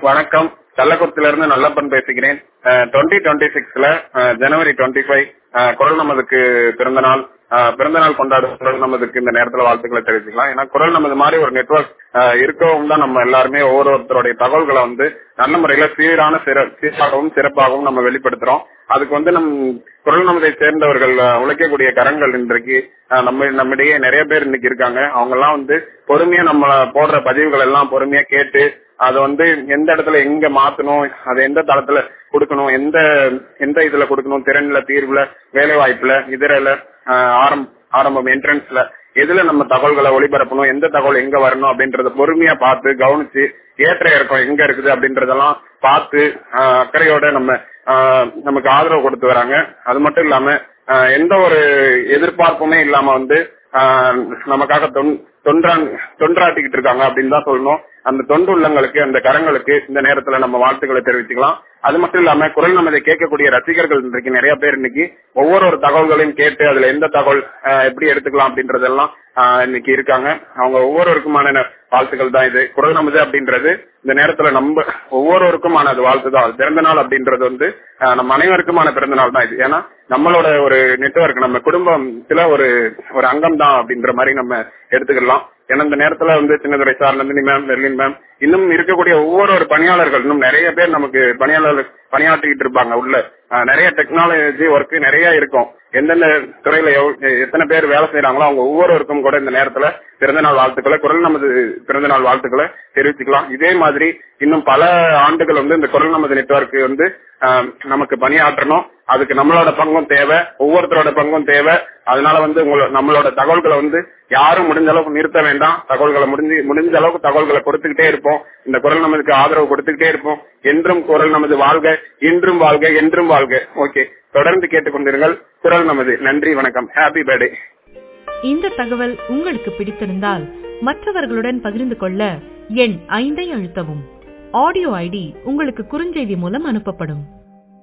வணக்கம் கள்ளக்குறிச்சியில இருந்து நல்லப்பன் பேசுகிறேன் டுவெண்ட்டி டுவெண்ட்டி சிக்ஸ்ல ஜனவரி டுவெண்ட்டி ஃபைவ் குரல் நமதுக்கு பிறந்த நாள் அஹ், பிறந்த நாள் கொண்டாடும் குரல் நமதுக்கு இந்த நேரத்துல வாழ்த்துக்களை தெரிவிச்சுக்கலாம் ஏன்னா குரல் நமது மாதிரி ஒரு நெட்வொர்க் இருக்கவும் தான் நம்ம எல்லாருமே ஒவ்வொருத்தருடைய தகவல்களை வந்து நல்ல முறையில சீரான சிற சீராகவும் சிறப்பாகவும் நம்ம வெளிப்படுத்துறோம் அதுக்கு வந்து நம் குரல் நமதை சேர்ந்தவர்கள் அஹ், உழைக்கக்கூடிய கரங்கள் இன்றைக்கு அஹ், நம்ம நம்மிடையே நிறைய பேர் இன்னைக்கு இருக்காங்க அவங்க எல்லாம் வந்து பொறுமையா நம்ம போடுற பதிவுகள் எல்லாம் பொறுமையா கேட்டு அதை வந்து எந்த இடத்துல எங்க மாத்தணும் அதை எந்த தளத்துல கொடுக்கணும் எந்த எந்த இதுல கொடுக்கணும் திறன்ல தீர்வுல வேலை வாய்ப்புல இதரல ஆரம்ப ஆரம்பம் என்ட்ரன்ஸ்ல எதுல நம்ம தகவல்களை ஒளிபரப்பணும் எந்த தகவல் எங்க வரணும் அப்படின்றத பொறுமையா பார்த்து கவனிச்சு ஏற்ற இறக்கம் எங்க இருக்குது அப்படின்றதெல்லாம் பார்த்து ஆஹ், அக்கறையோட நம்ம ஆஹ், நமக்கு ஆதரவு கொடுத்து வராங்க அது மட்டும் இல்லாம ஆஹ், எந்த ஒரு எதிர்பார்ப்புமே இல்லாம வந்து ஆஹ், நமக்காக தொன்- தொன்றான் தொன்றாட்டிக்கிட்டு இருக்காங்க அப்படின்னு தான் சொல்லணும் அந்த தொண்டு உள்ளங்களுக்கு அந்த கரங்களுக்கு இந்த நேரத்துல நம்ம வாழ்த்துக்களை தெரிவிச்சுக்கலாம் அது மட்டும் இல்லாம குரல் நமதை கேட்கக்கூடிய ரசிகர்கள் இன்றைக்கு நிறைய பேர் இன்னைக்கு ஒவ்வொரு ஒரு தகவல்களையும் கேட்டு அதுல எந்த தகவல் ஆஹ், எப்படி எடுத்துக்கலாம் அப்படின்றதெல்லாம் ஆஹ், இன்னைக்கு இருக்காங்க அவங்க ஒவ்வொருவருக்குமான வாழ்த்துக்கள் தான் இது குரல் நமது அப்படின்றது இந்த நேரத்துல நம்ம ஒவ்வொருவருக்குமான அது வாழ்த்து தான் அது பிறந்த நாள் அப்படின்றது வந்து ஆஹ், நம்ம அனைவருக்குமான பிறந்த நாள் தான் இது ஏன்னா நம்மளோட ஒரு நெட்வொர்க் நம்ம குடும்பத்துல ஒரு ஒரு அங்கம் தான் அப்படின்ற மாதிரி நம்ம எடுத்துக்கலாம் ஏன்னா இந்த நேரத்துல வந்து Chinnadurai sir Nandini ma'am Merlin ma'am இன்னும் இருக்கக்கூடிய ஒவ்வொரு ஒரு பணியாளர்கள் இன்னும் நிறைய பேர் நமக்கு பணியாளர்கள் பணியாற்றிக்கிட்டு இருப்பாங்க உள்ள ஆஹ் நிறைய டெக்னாலஜி ஒர்க் நிறைய இருக்கும் எந்தெந்த துறையில எவ்வ- எத்தனை பேர் வேலை செய்யறாங்களோ அவங்க ஒவ்வொருவருக்கும் கூட இந்த நேரத்துல பிறந்தநாள் வாழ்த்துக்களை குரல் நமது பிறந்தநாள் வாழ்த்துக்களை தெரிவிச்சுக்கலாம் இதே மாதிரி இன்னும் பல ஆண்டுகள் வந்து இந்த குரல் நமது நெட்வொர்க் வந்து ஆஹ் நமக்கு பணியாற்றணும் அதுக்கு நம்மளோட பங்கும் தேவை ஒவ்வொருத்தரோட பங்கும் தேவை அதனால வந்து உங்களோட நம்மளோட தகவல்களை வந்து யாரும் முடிஞ்ச அளவுக்கு நிறுத்த வேண்டாம் தகவல்களை முடிஞ்சு முடிஞ்ச அளவுக்கு தகவல்களை கொடுத்துக்கிட்டே இருப்போம் இந்த குரல் நமதுக்கு ஆதரவு கொடுத்துக்கிட்டே இருப்போம் என்றும் குரல் நமது வாழ்க இன்றும் வாழ்க என்றும் வாழ்க ஓகே தொடர்ந்து கேட்டுக்கொண்டிருங்கள் குரல் நமது நன்றி வணக்கம் ஹாப்பி பர்த்டே இந்த தகவல் உங்களுக்கு பிடித்திருந்தால் மற்றவர்களுடன் பகிர்ந்து கொள்ள எண் ஐந்தை அழுத்தவும் ஆடியோ ஐடி உங்களுக்கு குறுஞ்செய்தி மூலம் அனுப்பப்படும்